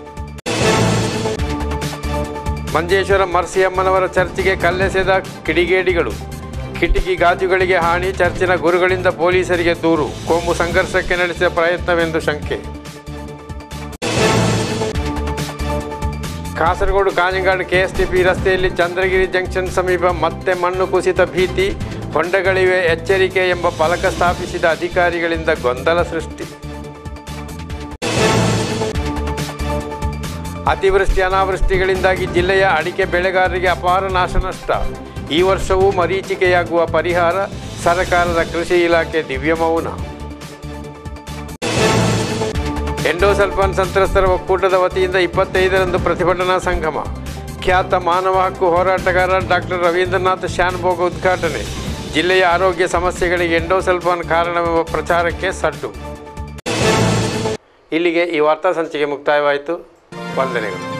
ಮಂಜೇಶ್ವರ ಮರ್ಸಿಯಮ್ಮನವರ ಚರ್ಚಿಗೆ ಕಲ್ಲೆಸೆದ ಕಿಡಿಗೇಡಿಗಳು ಕಿಟಕಿ ಗಾಜುಗಳಿಗೆ ಹಾನಿ ಚರ್ಚಿನ ಗುರುಗಳಿಂದ ಪೊಲೀಸರಿಗೆ ದೂರು ಕೋಮು ಸಂಘರ್ಷಕ್ಕೆ ನಡೆಸಿದ ಪ್ರಯತ್ನವೆಂದು ಶಂಕೆ ಕಾಸರಗೋಡು ಕಾഞ്ഞങ്ങാട് ಕೆಎಸ್ಟಿಪಿ ರಸ್ತೆಯಲ್ಲಿ ಚಂದ್ರಗಿರಿ ಜಂಕ್ಷನ್ ಸಮೀಪ ಮತ್ತೆ ಮಣ್ಣು ಕುಸಿತ ಭೀತಿ ಹೊಂಡಗಳಿವೆ ಎಚ್ಚರಿಕೆ ಎಂಬ ಫಲಕ ಸ್ಥಾಪಿಸಿದ ಅಧಿಕಾರಿಗಳಿಂದ ಗೊಂದಲ ಸೃಷ್ಟಿ ಅತಿವೃಷ್ಟಿ ಅನಾವೃಷ್ಟಿಗಳಿಂದಾಗಿ ಜಿಲ್ಲೆಯ ಅಡಿಕೆ ಬೆಳೆಗಾರರಿಗೆ ಅಪಾರ ನಾಶ ನಷ್ಟ ಈ ವರ್ಷವೂ ಮರೀಚಿಕೆಯಾಗುವ ಪರಿಹಾರ ಸರ್ಕಾರದ ಕೃಷಿ ಇಲಾಖೆ ದಿವ್ಯ ಮೌನ ಎಂಡೋಸಲ್ಫಾನ್ ಸಂತ್ರಸ್ತರ ಒಕ್ಕೂಟದ ವತಿಯಿಂದ ಇಪ್ಪತ್ತೈದರಂದು ಪ್ರತಿಭಟನಾ ಸಂಗಮ ಖ್ಯಾತ ಮಾನವ ಹಕ್ಕು ಹೋರಾಟಗಾರ ಡಾಕ್ಟರ್ ರವೀಂದ್ರನಾಥ್ ಶಾನ್ಭೋಗ ಉದ್ಘಾಟನೆ ಜಿಲ್ಲೆಯ ಆರೋಗ್ಯ ಸಮಸ್ಯೆಗಳಿಗೆ ಎಂಡೋಸಲ್ಫಾನ್ ಕಾರಣವೆಂಬ ಪ್ರಚಾರಕ್ಕೆ ಸಡ್ಡು ಇಲ್ಲಿಗೆ ಈ ವಾರ್ತಾ ಸಂಚಿಕೆ ಮುಕ್ತಾಯವಾಯಿತು ವಂದನೆಗಳು